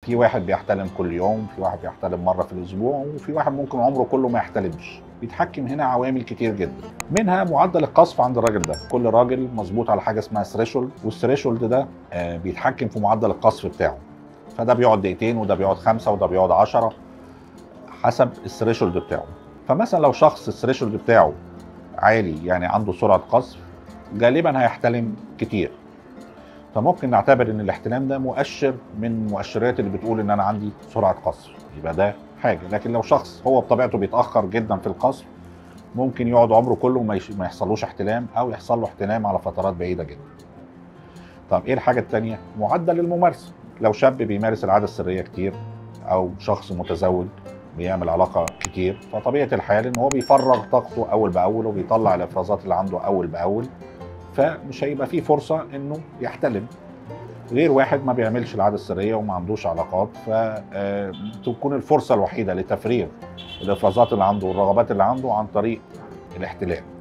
في واحد بيحتلم كل يوم في واحد بيحتلم مره في الاسبوع وفي واحد ممكن عمره كله ما يحتلمش بيتحكم هنا عوامل كتير جدا منها معدل القذف عند الراجل ده كل راجل مظبوط على حاجه اسمها ثريشولد والثريشولد ده آه، بيتحكم في معدل القذف بتاعه فده بيقعد دقيقتين وده بيقعد خمسه وده بيقعد عشرة حسب الثريشولد بتاعه فمثلا لو شخص الثريشولد بتاعه عالي يعني عنده سرعه قذف غالبا هيحتلم كتير فممكن نعتبر ان الاحتلام ده مؤشر من المؤشرات اللي بتقول ان انا عندي سرعه قذف يبقى ده حاجه لكن لو شخص هو بطبيعته بيتاخر جدا في القذف ممكن يقعد عمره كله ما يش- ما يحصلوش احتلام او يحصل له احتلام على فترات بعيده جدا طب ايه الحاجه الثانيه معدل الممارسه لو شاب بيمارس العاده السريه كتير او شخص متزوج بيعمل علاقه كتير فطبيعه الحال ان هو بيفرغ طاقته اول باول وبيطلع الافرازات اللي عنده اول باول فمش هيبقى فيه فرصه انه يحتلم غير واحد ما بيعملش العاده السريه وما عندوش علاقات فتكون الفرصه الوحيده لتفريغ الافرازات اللي عنده والرغبات اللي عنده عن طريق الاحتلال